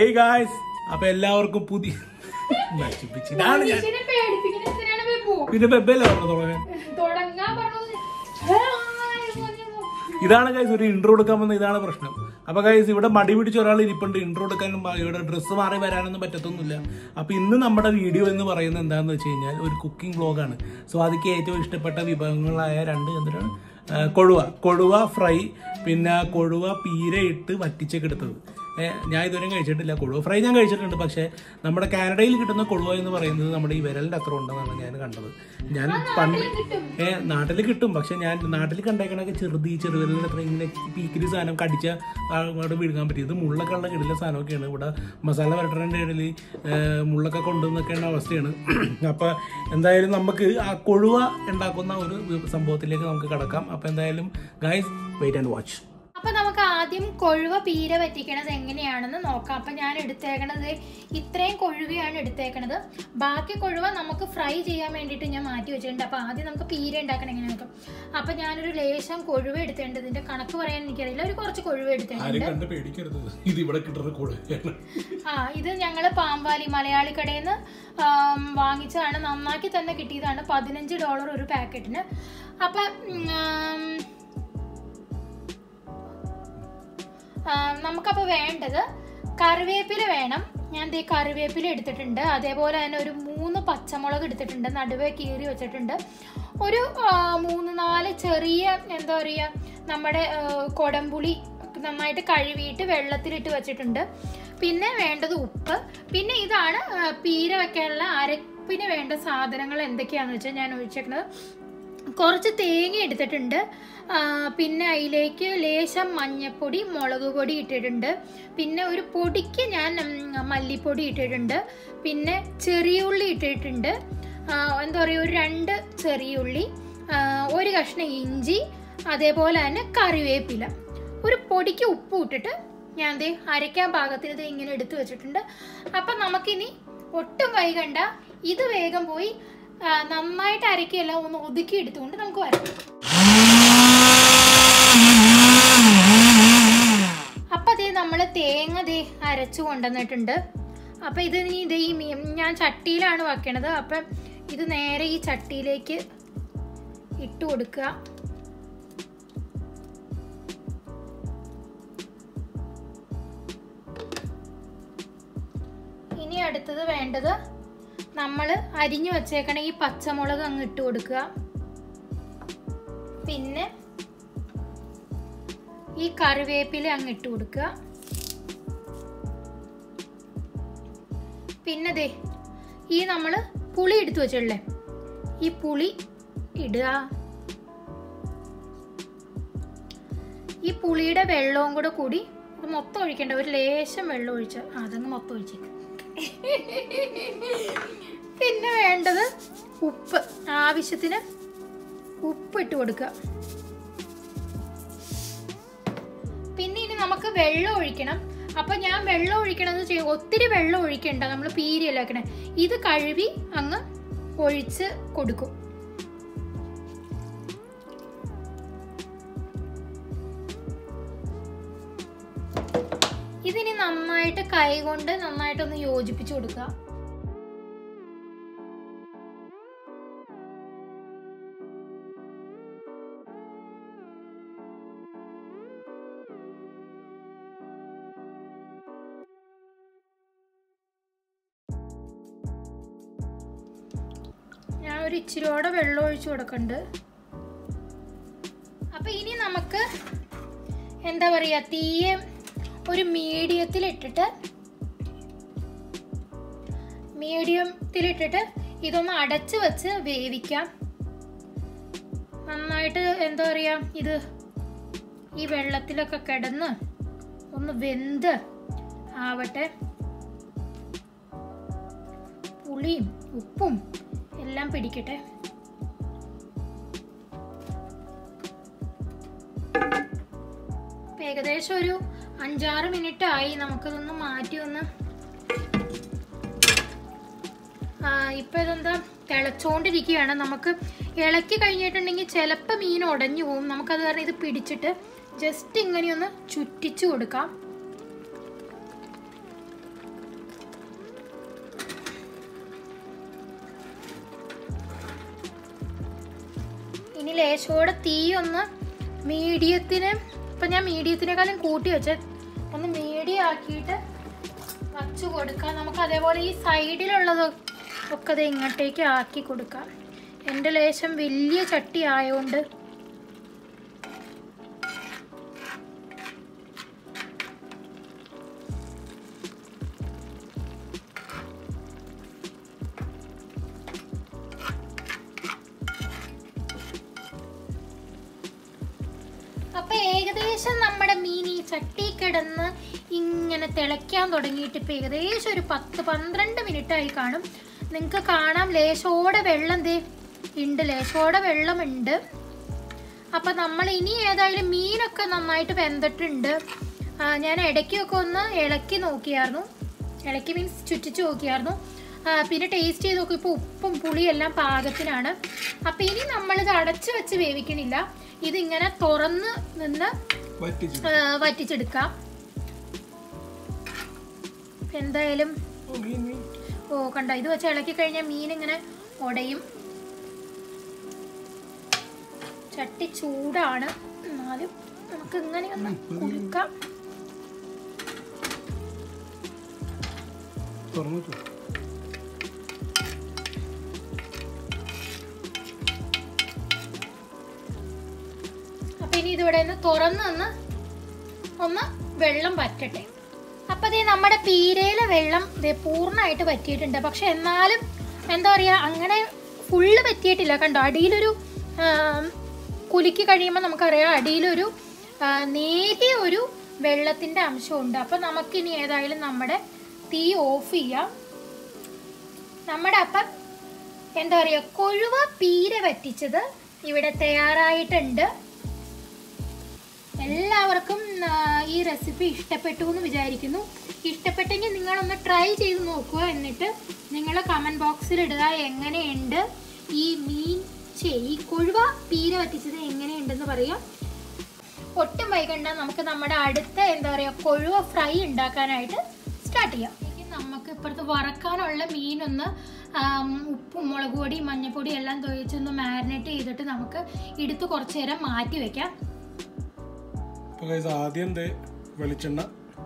ഏയ് ഗായ്സ് അപ്പൊ എല്ലാവർക്കും പുതിയ നശിപ്പിച്ച് ഇതാണ് ഞാൻ മനുഷ്യനെ പേടിപ്പിക്കുന്ന എന്തിനാണ് ബെബു? പിന്നെ ബെബല്ലേ പറഞ്ഞു തുടങ്ങാൻ തുടങ്ങാൻ പറഞ്ഞത് ഹേ, ആ, ഇത് മതി. ഇതാണ് ഗൈസ് ഒരു ഇൻട്രോ എടുക്കാൻ വന്ന ഇതാണ് പ്രശ്നം അപ്പൊ ഗൈസ് ഇവിടെ മടി പിടിച്ച ഒരാൾ ഇരിപ്പുണ്ട് ഇൻട്രോ എടുക്കാനും ആ, ഇവിടെ ഡ്രസ്സ് മാറി വരാനൊന്നും പറ്റത്തൊന്നുമില്ല അപ്പൊ ഇന്ന് നമ്മുടെ വീഡിയോ എന്ന് പറയുന്നത് എന്താണെന്ന് വെച്ച് കഴിഞ്ഞാൽ ഒരു കുക്കിംഗ് വ്ളോഗാണ് സോ അതിക്ക് ഏറ്റവും ഇഷ്ടപ്പെട്ട വിഭവങ്ങളായ രണ്ട് എന്തിനാണ് ആ, കൊഴുവ കൊഴുവ ഫ്രൈ പിന്നെ കൊഴുവ പീര ഇട്ട് വറ്റിച്ചൊക്കെ എടുത്തത് ഏ, ഞാൻ ഇതുവരെ കഴിച്ചിട്ടില്ല കൊഴുവ ഫ്രൈ ഞാൻ കഴിച്ചിട്ടുണ്ട് പക്ഷേ നമ്മുടെ കാനഡയിൽ കിട്ടുന്ന കൊഴുവ എന്ന് പറയുന്നത് നമ്മുടെ ഈ വിരലിന്റെ അത്ര ഉണ്ടെന്നാണ് ഞാൻ കണ്ടത് ഞാൻ പണ്ട് ഏ നാട്ടിൽ കിട്ടും പക്ഷെ ഞാൻ നാട്ടിൽ കണ്ടേക്കണൊക്കെ ചെറുതി ചെറുവിരലിന്റെ അത്ര ഇങ്ങനെ പീക്കിരി സാധനം കടിച്ച അവിടെ വിഴുങ്ങാൻ പറ്റി ഇത് മുള്ളൊക്കെ ഉള്ള കിടില സാധനമൊക്കെയാണ് ഇവിടെ മസാല വരട്ടേൻ്റെ ഇടയിൽ മുള്ളൊക്കെ കൊണ്ടുവന്നൊക്കെയുള്ള അവസ്ഥയാണ് അപ്പൊ എന്തായാലും നമുക്ക് ആ കൊഴുവ ഉണ്ടാക്കുന്ന ഒരു സംഭവത്തിലേക്ക് നമുക്ക് കടക്കാം അപ്പൊ എന്തായാലും ഗൈസ് വെയിറ്റ് ആൻഡ് വാച്ച് അപ്പൊ നമുക്ക് ആദ്യം കൊഴുവ പീര പറ്റിക്കണത് എങ്ങനെയാണെന്ന് നോക്കാം അപ്പൊ ഞാൻ എടുത്തേക്കണത് ഇത്രയും കൊഴുവയാണ് എടുത്തേക്കണത് ബാക്കി കൊഴുവ നമുക്ക് ഫ്രൈ ചെയ്യാൻ വേണ്ടിയിട്ട് ഞാൻ മാറ്റി വെച്ചിട്ടുണ്ട് അപ്പൊ ആദ്യം നമുക്ക് പീര ഉണ്ടാക്കണം എങ്ങനെ നോക്കാം അപ്പൊ ഞാനൊരു ലേശം കൊഴുവ എടുത്തേണ്ടത് ഇതിന്റെ കണക്ക് പറയാൻ എനിക്കറിയില്ല ഒരു കുറച്ച് കൊഴുവ എടുത്തേണ്ട് ആരും കണ്ട് പേടിക്കരുത് ഇത് ഇവിടെ കിട്ടുന്ന കൂടെ ആ ഇത് ഞങ്ങൾ പാമ്പാലി മലയാളി കടയിൽ നിന്ന് വാങ്ങിച്ചതാണ് നന്നാക്കി തന്നെ കിട്ടിയതാണ് പതിനഞ്ച് ഡോളർ ഒരു പാക്കറ്റിന് അപ്പം ഉം, ആം, ആ, നമുക്കപ്പോൾ വേണ്ടത് കറിവേപ്പില വേണം ഞാൻ ദേ കറിവേപ്പില എടുത്തിട്ടുണ്ട് അതേപോലെ തന്നെ ഒരു മൂന്ന് പച്ചമുളക് എടുത്തിട്ടുണ്ട് നടുവേ കീറി വെച്ചിട്ടുണ്ട് ഒരു ആ, മൂന്ന് നാല് ചെറിയ എന്താ പറയുക നമ്മുടെ ആ, കൊടംപുളി നന്നായിട്ട് കഴുകിയിട്ട് വെള്ളത്തിലിട്ട് വെച്ചിട്ടുണ്ട് പിന്നെ വേണ്ടത് ഉപ്പ് പിന്നെ ഇതാണ് ആ, പീര വെക്കാനുള്ള അരപ്പിന് വേണ്ട സാധനങ്ങൾ എന്തൊക്കെയാണെന്ന് വെച്ചാൽ ഞാൻ ഒഴിച്ചേക്കുന്നത് കുറച്ച് തേങ്ങ എടുത്തിട്ടുണ്ട് ആ, പിന്നെ അതിലേക്ക് ലേശം മഞ്ഞപ്പൊടി മുളക് പൊടി ഇട്ടിട്ടുണ്ട് പിന്നെ ഒരു പൊടിക്ക് ഞാൻ ഉം, മല്ലിപ്പൊടി ഇട്ടിട്ടുണ്ട് പിന്നെ ചെറിയ ഉള്ളി ഇട്ടിട്ടുണ്ട് ആ, എന്താ പറയുക ഒരു രണ്ട് ചെറിയ ഉള്ളി ആ, ഒരു കഷ്ണം ഇഞ്ചി അതേപോലെ തന്നെ കറിവേപ്പില ഒരു പൊടിക്ക് ഉപ്പ് ഇട്ടിട്ട് ഞാൻ ദേ അരയ്ക്കാൻ പാകത്തിന് ഇത് ഇങ്ങനെ എടുത്തു വെച്ചിട്ടുണ്ട് അപ്പം നമുക്കിനി ഒട്ടും കൈകണ്ട ഇത് വേഗം പോയി ആ, നന്നായിട്ട് അരക്കുകയല്ല ഒന്ന് ഒതുക്കി എടുത്തുകൊണ്ട് നമുക്ക് വരാം അപ്പം ദേ നമ്മൾ തേങ്ങ ദേ അരച്ചു കൊണ്ടുവന്നിട്ടുണ്ട് അപ്പം ഇത് നീ ഇത് ഈ മീൻ ഞാൻ ചട്ടിയിലാണ് വെക്കണത് അപ്പം ഇത് നേരെ ഈ ചട്ടിയിലേക്ക് ഇട്ട് കൊടുക്കുക ഇനി അടുത്തത് വേണ്ടത് നമ്മൾ അരിഞ്ഞു വച്ചേക്കണ ഈ പച്ചമുളക് അങ്ങ് ഇട്ട് കൊടുക്കുക പിന്നെ ഈ കറിവേപ്പില അങ്ങ് ഇട്ട് കൊടുക്കുക പിന്നെ ദേ ഈ നമ്മൾ പുളി എടുത്തു വെച്ചല്ലേ ഈ പുളി ഇടുക ഈ പുളിയുടെ വെള്ളവും കൂടെ കൂടി ഇത് മൊത്തം ഒഴിക്കണ്ട ഒരു ലേശം വെള്ളം ഒഴിച്ച് ആ, അതങ്ങ് മൊത്തം ഒഴിച്ചേക്ക് പിന്നെ വേണ്ടത് ഉപ്പ് ആവശ്യത്തിന് ഉപ്പ് ഇട്ട് കൊടുക്കുക പിന്നെ ഇനി നമുക്ക് വെള്ളം ഒഴിക്കണം അപ്പൊ ഞാൻ വെള്ളം ഒഴിക്കണമെന്ന് ചെയ്യും ഒത്തിരി വെള്ളം ഒഴിക്കണ്ട നമ്മൾ പീരിയല്ല വെക്കണേ ഇത് കഴുകി അങ്ങ് ഒഴിച്ച് കൊടുക്കും ഇതിനി നന്നായിട്ട് കൈ കൊണ്ട് നന്നായിട്ടൊന്ന് യോജിപ്പിച്ച് കൊടുക്കുക ഞാൻ ഒരു ഇച്ചിരിയോടെ വെള്ളം ഒഴിച്ചു കൊടുക്കണ്ട് അപ്പൊ ഇനി നമുക്ക് എന്താ പറയാ തീയെ ഒരു മീഡിയത്തിൽ ഇട്ടിട്ട് മീഡിയത്തിലിട്ടിട്ട് ഇതൊന്ന് അടച്ചു വെച്ച് വേവിക്കാം നന്നായിട്ട് എന്താ പറയാ ഇത് ഈ വെള്ളത്തിലൊക്കെ കിടന്ന് ഒന്ന് വെന്ത് ആവട്ടെ പുളിയും ഉപ്പും എല്ലാം പിടിക്കട്ടെ ഇപ്പൊ ഏകദേശം ഒരു അഞ്ചാറ് മിനിറ്റ് ആയി നമുക്കിതൊന്ന് മാറ്റി ഒന്ന് ആ, ഇപ്പൊ ഇതെന്താ തിളച്ചോണ്ടിരിക്കുകയാണ് നമുക്ക് ഇളക്കി കഴിഞ്ഞിട്ടുണ്ടെങ്കിൽ ചിലപ്പോൾ മീൻ ഉടഞ്ഞു പോകും നമുക്കത് കാരണം ഇത് പിടിച്ചിട്ട് ജസ്റ്റ് ഇങ്ങനെയൊന്ന് ചുറ്റിച്ചു കൊടുക്കാം ഇനി ലേശോടെ തീ ഒന്ന് മീഡിയത്തിന് ഇപ്പം ഞാൻ മീഡിയത്തിനേക്കാളും കൂട്ടി വെച്ച് ഒന്ന് മീഡിയം ആക്കിയിട്ട് വച്ചു കൊടുക്കാം നമുക്ക് അതേപോലെ ഈ സൈഡിലുള്ളത് ഒക്കെ അത് ഇങ്ങോട്ടേക്ക് ആക്കി കൊടുക്കാം എൻ്റെ ലേശം വലിയ ചട്ടി ആയതുകൊണ്ട് അപ്പൊ ഏകദേശം നമ്മുടെ മീൻ ഈ ചട്ടി കിടന്ന് ഇങ്ങനെ തിളയ്ക്കാൻ തുടങ്ങിയിട്ട് ഇപ്പൊ ഏകദേശം ഒരു പത്ത് പന്ത്രണ്ട് മിനിറ്റ് ആയി കാണും നിങ്ങൾക്ക് കാണാം ലേശോടെ വെള്ളം ദേ ഉണ്ട് ലേശോടെ വെള്ളമുണ്ട് അപ്പൊ നമ്മൾ ഇനി ഏതായാലും മീനൊക്കെ നന്നായിട്ട് വെന്തിട്ടുണ്ട് ആ, ഞാൻ ഇടയ്ക്കൊക്കെ ഒന്ന് ഇളക്കി നോക്കിയായിരുന്നു ഇളക്കി മീൻസ് ചുറ്റിച്ച് നോക്കിയായിരുന്നു ആ, പിന്നെ ടേസ്റ്റ് ചെയ്ത് നോക്കി ഇപ്പോൾ ഉപ്പും പുളിയെല്ലാം പാകത്തിനാണ് അപ്പം ഇനി നമ്മളിത് അടച്ച് വെച്ച് വേവിക്കണില്ല ഇതിങ്ങനെ തുറന്ന് നിന്ന് വറ്റിച്ചു ആ, വറ്റിച്ചെടുക്കാം ഇപ്പൊ എന്തായാലും ഓ, മീൻ, മീൻ. ഓ കണ്ട ഇത് വെച്ച് ഇളക്കി കഴിഞ്ഞാൽ മീൻ ഇങ്ങനെ ഉടയും ചട്ടി ചൂടാണ് എന്നാലും നമുക്ക് ഇങ്ങനെ ഒന്ന് കുലുക്കാം തുറന്നു വെച്ചോ. അപ്പൊ ഇനി ഇതിവിടെ നിന്ന് തുറന്ന് നിന്ന് ഒന്ന് വെള്ളം വറ്റട്ടെ അപ്പൊ ദേ നമ്മുടെ പീരയിലെ വെള്ളം ദേ പൂർണ്ണമായിട്ട് വറ്റിയിട്ടുണ്ട് പക്ഷെ എന്നാലും എന്താ പറയാ അങ്ങനെ ഫുള്ള് വറ്റിയിട്ടില്ല കണ്ടോ അടിയിലൊരു ആം, കുലുക്കി കഴിയുമ്പോൾ നമുക്കറിയാം അടിയിലൊരു ആ, നേരിയ ഒരു വെള്ളത്തിന്റെ അംശമുണ്ട് അപ്പൊ നമുക്കിനി ഏതായാലും നമ്മുടെ തീ ഓഫ് ചെയ്യാം നമ്മുടെ അപ്പം എന്താ പറയുക കൊഴുവ പീര വറ്റിച്ചത് ഇവിടെ തയ്യാറായിട്ടുണ്ട് എല്ലാവർക്കും ആ, ഈ റെസിപ്പി ഇഷ്ടപ്പെട്ടു എന്ന് വിചാരിക്കുന്നു ഇഷ്ടപ്പെട്ടെങ്കിൽ നിങ്ങളൊന്ന് ട്രൈ ചെയ്ത് നോക്കുക എന്നിട്ട് നിങ്ങൾ കമൻറ്റ് ബോക്സിൽ ഇടുക എങ്ങനെയുണ്ട് ഈ മീൻ ചേ ഈ കൊഴുവ പീര വറ്റിച്ചത് എങ്ങനെയുണ്ടെന്ന് പറയാം ഒട്ടും വൈകണ്ട നമുക്ക് നമ്മുടെ അടുത്ത എന്താ പറയുക കൊഴുവ ഫ്രൈ ഉണ്ടാക്കാനായിട്ട് സ്റ്റാർട്ട് ചെയ്യാം ഇനി നമുക്ക് ഇപ്പുറത്ത് വറക്കാനുള്ള മീനൊന്ന് ആം, ഉപ്പും മുളക് പൊടി മഞ്ഞൾപ്പൊടി എല്ലാം തൊഴിച്ചൊന്ന് മാരിനേറ്റ് ചെയ്തിട്ട് നമുക്ക് എടുത്ത് കുറച്ച് നേരം മാറ്റി വെക്കാം അപ്പൊ guys, ആദ്യം ദേ വെളിച്ചെണ്ണ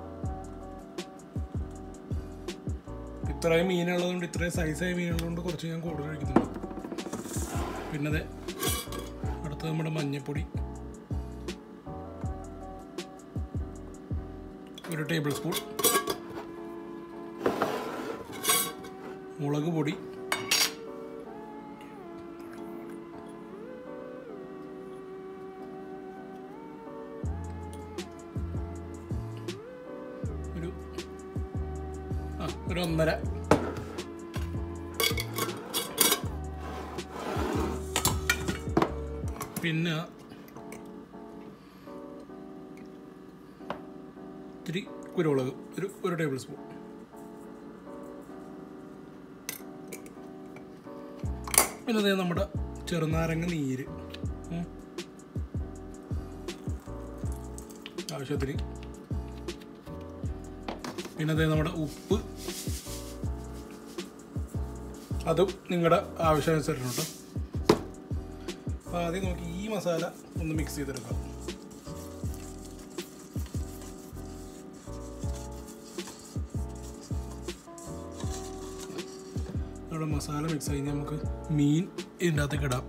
ഇത്രയും മീനുള്ളതുകൊണ്ട് ഇത്രയും സൈസായ മീനുള്ളതുകൊണ്ട് കുറച്ച് ഞാൻ കൂടുതൽ കഴിക്കുന്നുണ്ട് പിന്നെ ദേ അടുത്തത് നമ്മുടെ മഞ്ഞൾപ്പൊടി ഒരു ടേബിൾ സ്പൂൺ മുളക് പൊടി ഒരു ആ ഒരു ഒന്നര പിന്നെ ഇത്തിരി കുരുമുളക് ഒരു ഒരു ടേബിൾ സ്പൂൺ പിന്നെ ദേ നമ്മുടെ ചെറുനാരങ്ങ നീര് ഉം. ആവശ്യത്തിന് പിന്നെ അതേ നമ്മുടെ ഉപ്പ് അതും നിങ്ങളുടെ ആവശ്യാനുസരണം കേട്ടോ അപ്പോൾ ആദ്യം നമുക്ക് ഈ മസാല ഒന്ന് മിക്സ് ചെയ്തെടുക്കാം നമ്മുടെ മസാല മിക്സ് കഴിഞ്ഞ് നമുക്ക് മീൻ ഇതിൻ്റെ അകത്തേക്ക് ഇടാം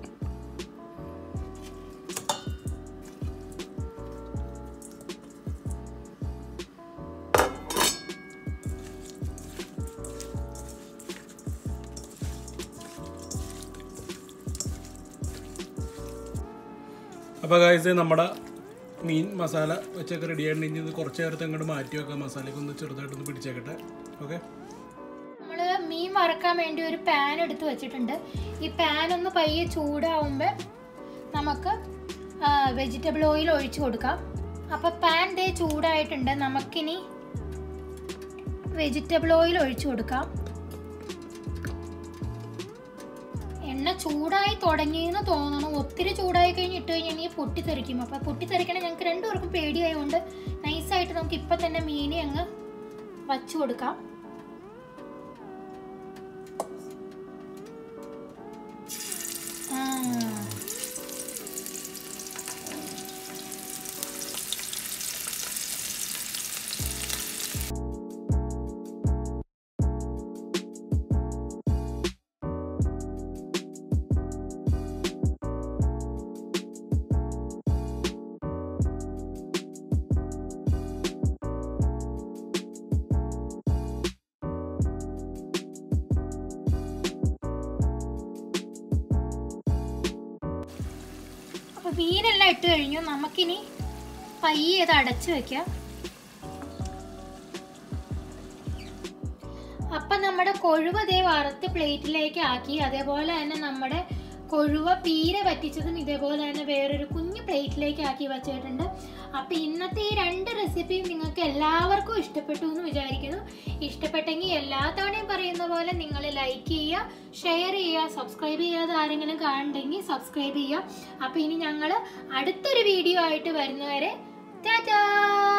അപ്പോൾ കാഴ്ച നമ്മുടെ മീൻ മസാല വെച്ചൊക്കെ റെഡി ആയിട്ടുണ്ടെങ്കിൽ ഇത് കുറച്ച് നേരത്തെ അങ്ങോട്ട് മാറ്റി വെക്കാം മസാലയ്ക്ക് ഒന്ന് ചെറുതായിട്ടൊന്ന് പിടിച്ചേക്കട്ടെ ഓക്കെ നമ്മൾ മീൻ വറക്കാൻ വേണ്ടി ഒരു പാൻ എടുത്ത് വെച്ചിട്ടുണ്ട് ഈ പാൻ ഒന്ന് പയ്യെ ചൂടാവുമ്പോൾ നമുക്ക് വെജിറ്റബിൾ ഓയിൽ ഒഴിച്ചു കൊടുക്കാം അപ്പോൾ പാൻ ദേ ചൂടായിട്ടുണ്ട് നമുക്കിനി വെജിറ്റബിൾ ഓയിൽ ഒഴിച്ചു കൊടുക്കാം എണ്ണ ചൂടായി തുടങ്ങിയെന്ന് തോന്നുന്നു ഒത്തിരി ചൂടായി കഴിഞ്ഞ് ഇട്ട് കഴിഞ്ഞാൽ പൊട്ടിത്തെറിക്കും അപ്പോൾ പൊട്ടിത്തെറിക്കണ ഞങ്ങൾക്ക് രണ്ടുപേർക്കും പേടിയായതുകൊണ്ട് നൈസായിട്ട് നമുക്ക് ഇപ്പം തന്നെ മീനെ അങ്ങ് വച്ചു കൊടുക്കാം ആ. അപ്പോൾ മീനെല്ലാം ഇട്ട് കഴിഞ്ഞു നമുക്കിനി പയ്യെ ഇത് അടച്ചു വെക്കാം അപ്പം നമ്മുടെ കൊഴുവ ദേ വറുത്ത് പ്ലേറ്റിലേക്ക് ആക്കി അതേപോലെ തന്നെ നമ്മുടെ കൊഴുവ പീര പറ്റിച്ചതും ഇതേപോലെ തന്നെ വേറൊരു കുഞ്ഞു പ്ലേറ്റിലേക്ക് ആക്കി വെച്ചിട്ടുണ്ട് അപ്പം ഇന്നത്തെ ഈ രണ്ട് റെസിപ്പിയും നിങ്ങൾക്ക് എല്ലാവർക്കും ഇഷ്ടപ്പെട്ടു എന്ന് വിചാരിക്കുന്നു ഇഷ്ടപ്പെട്ടെങ്കിൽ എല്ലാ തവണയും പറയുന്ന പോലെ നിങ്ങൾ ലൈക്ക് ചെയ്യുക ഷെയർ ചെയ്യുക സബ്സ്ക്രൈബ് ചെയ്യാതെ ആരെങ്കിലും കാണുന്നുണ്ടെങ്കിൽ സബ്സ്ക്രൈബ് ചെയ്യുക അപ്പം ഇനി ഞങ്ങൾ അടുത്തൊരു വീഡിയോ ആയിട്ട് വരുന്നവരെ ടാറ്റാ